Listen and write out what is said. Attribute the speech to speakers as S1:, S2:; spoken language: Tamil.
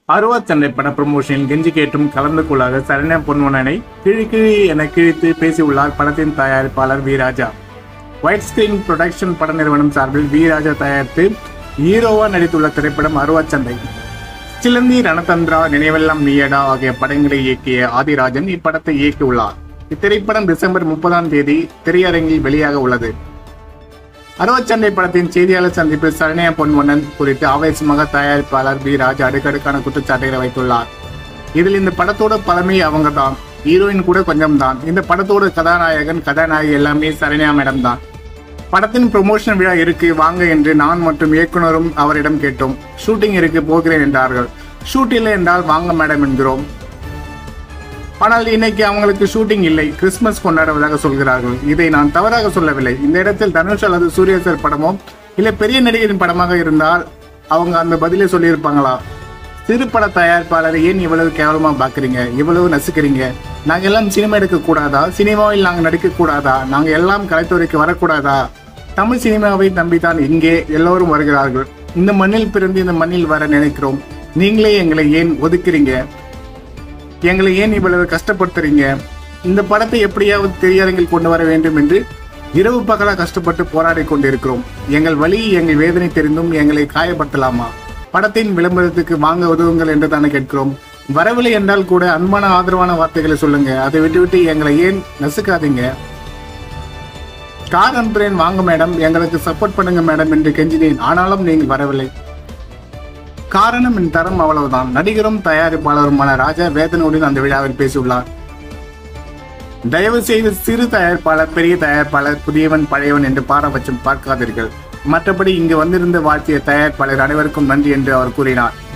S1: அருவாச்சண்டை பட ப்ரமோஷனில் கெஞ்சி கேட்டும் கலந்து கொள்ளாத சரண்யா பொன்வனனை கிழி கிழி என கிழித்து பேசியுள்ளார் படத்தின் தயாரிப்பாளர் V Raja white screen production பட நிறுவனம் சார்பில் வி ராஜா தயாரித்து ஹீரோவா நடித்துள்ள திரைப்படம் அருவாச்சண்டை சிலந்தி ரணதந்திரா நினைவெல்லாம் நீயடா ஆகிய படங்களை இயக்கிய ஆதிராஜன் இப்படத்தை இயக்கியுள்ளார் இத்திரைப்படம் டிசம்பர் முப்பதாம் தேதி திரையரங்கில் வெளியாக உள்ளது அறுவச்சண்டை படத்தின் செய்தியாளர் சந்திப்பில் சரண்யா பொன்வண்ணன் குறித்து ஆவேசமாக தயாரிப்பாளர் பி ராஜ் அடுக்கடுக்கான குற்றச்சாட்டுகளை வைத்துள்ளார் இதில் இந்த படத்தோட பழமை அவங்க தான் ஹீரோயின் கூட கொஞ்சம் தான் இந்த படத்தோட கதாநாயகன் கதாநாயகி எல்லாமே சரண்யா மேடம் தான் படத்தின் ப்ரொமோஷன் விழா இருக்கு வாங்க என்று நான் மற்றும் இயக்குனரும் அவரிடம் கேட்டோம் ஷூட்டிங் இருக்கு போகிறேன் என்றார்கள் ஷூட் இல்லை என்றால் வாங்க மேடம் என்கிறோம் ஆனால் இன்னைக்கு அவங்களுக்கு ஷூட்டிங் இல்லை கிறிஸ்மஸ் கொண்டாடுவதாக சொல்கிறார்கள் இதை நான் தவறாக சொல்லவில்லை இந்த இடத்தில் தனுஷ் அல்லது சூர்யா சார் படமோ இல்லை பெரிய நடிகரின் படமாக இருந்தால் அவங்க அந்த பதிலை சொல்லியிருப்பாங்களா சிறு பட தயாரிப்பாளர் ஏன் இவ்வளவு கேவலமா பாக்குறீங்க இவ்வளவு நசுக்கிறீங்க நாங்க எல்லாம் சினிமா எடுக்க கூடாதா சினிமாவில் நாங்க நடிக்க கூடாதா நாங்க எல்லாம் கலைத்துறைக்கு வரக்கூடாதா தமிழ் சினிமாவை நம்பித்தான் இங்கே எல்லோரும் வருகிறார்கள் இந்த மண்ணில் பிறந்து இந்த மண்ணில் வர நினைக்கிறோம் நீங்களே எங்களை ஏன் ஒதுக்குறீங்க எங்களை ஏன் இவ்வளவு கஷ்டப்படுத்துறீங்க இந்த படத்தை எப்படியாவது திரையரங்கில் கொண்டு வர வேண்டும் என்று இரவு பகலா கஷ்டப்பட்டு போராடி கொண்டிருக்கிறோம் எங்கள் வழி எங்கள் வேதனை தெரிந்தும் எங்களை காயப்படுத்தலாமா படத்தின் விளம்பரத்துக்கு வாங்க உதவுங்கள் என்று தானே கேட்கிறோம் வரவில்லை என்றால் கூட அன்பான ஆதரவான வார்த்தைகளை சொல்லுங்க அதை விட்டுவிட்டு எங்களை ஏன் நசுக்காதீங்க கார் அனுப்புறேன் வாங்க மேடம் எங்களுக்கு சப்போர்ட் பண்ணுங்க மேடம் என்று கெஞ்சினேன் ஆனாலும் நீங்கள் வரவில்லை காரணம் என் தரம் அவ்வளவுதான் நடிகரும் தயாரிப்பாளருமான ராஜா வேதனுடன் அந்த விழாவில் பேசியுள்ளார் தயவு செய்து சிறு தயாரிப்பாளர் பெரிய தயாரிப்பாளர் புதியவன் பழையவன் என்று பாரபட்சம் பார்க்காதீர்கள் மற்றபடி இங்கு வந்திருந்து வாழ்த்திய தயாரிப்பாளர் அனைவருக்கும் நன்றி என்று அவர் கூறினார்